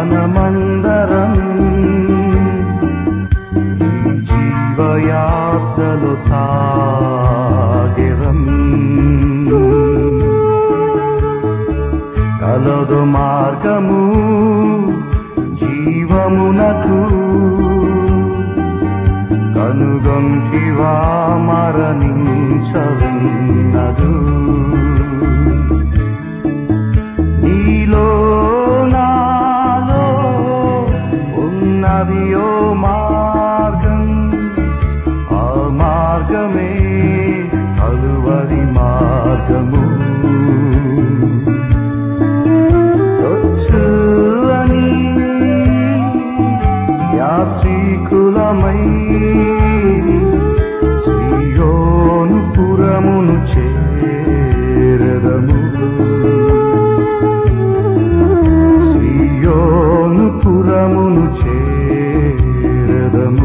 మనమందరం ఈ జీవయాత్రలో సాగెదం కలదు మార్గము జీవమునకు కనుగొంటివా మరణించవిన్నదు నీలో నాలో ఉన్నది ఓ మార్గం ఆ మార్గమే కలువరి మార్గము వచ్చులని యాత్రికులమై సియోను పురమును చేరదము సియోను పురమును చేరదము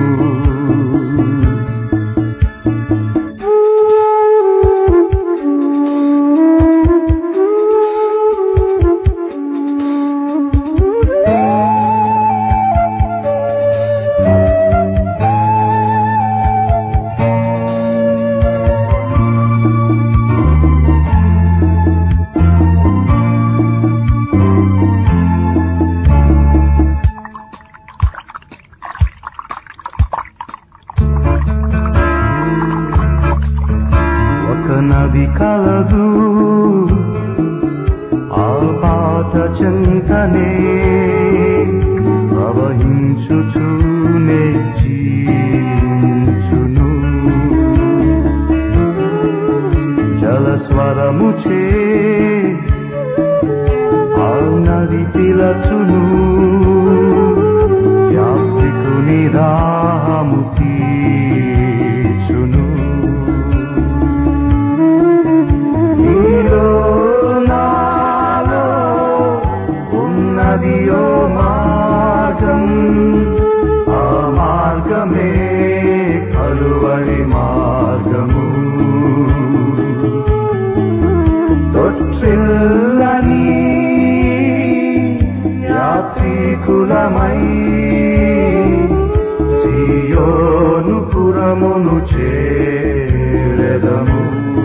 ఒక నది కలదు ఆ పాత చింతనే ప్రవహించుచూనే జీవించును జలస్వరము చే ఆ నది పిలచును యాత్రికుని దాహము తీర్చును నీలో నాలో ఉన్నది ఓ మార్గం ఆ మార్గమే కలువరి మార్గము తొట్టిల్లని యాత్రికులమై సియోను పురమును చేరదము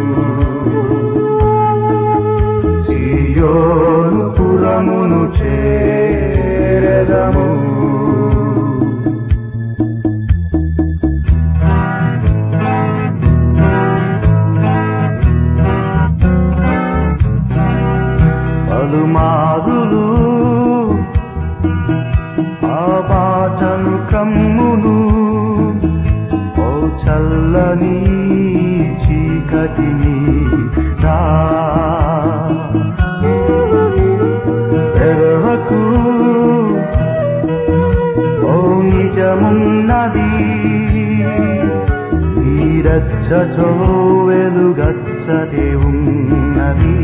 సియోను పురమును చేరదము పలుమారులు ఆ బాటను కమ్మును ఓ చల్లని చీకటిని రా ఎరవకు ఓ నిజమున్నది నీరచ్చటో వెలుగచ్చటే ఉన్నది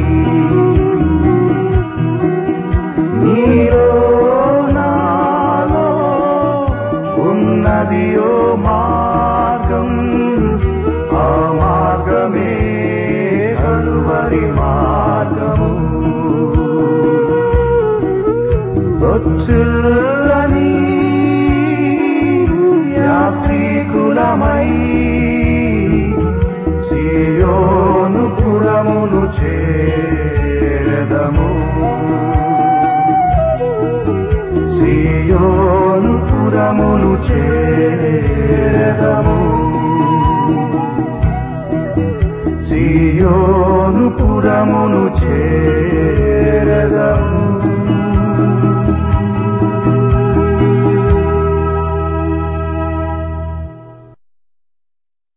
నీలో నాలో ఉన్నది ఓ మార్గం ఆ మార్గమే కలువరి మార్గము వచ్చులని యాత్రికులమై సియోను పురమును చేరదము సియోను పురమును చేరదము సియోను పురమును చేరదము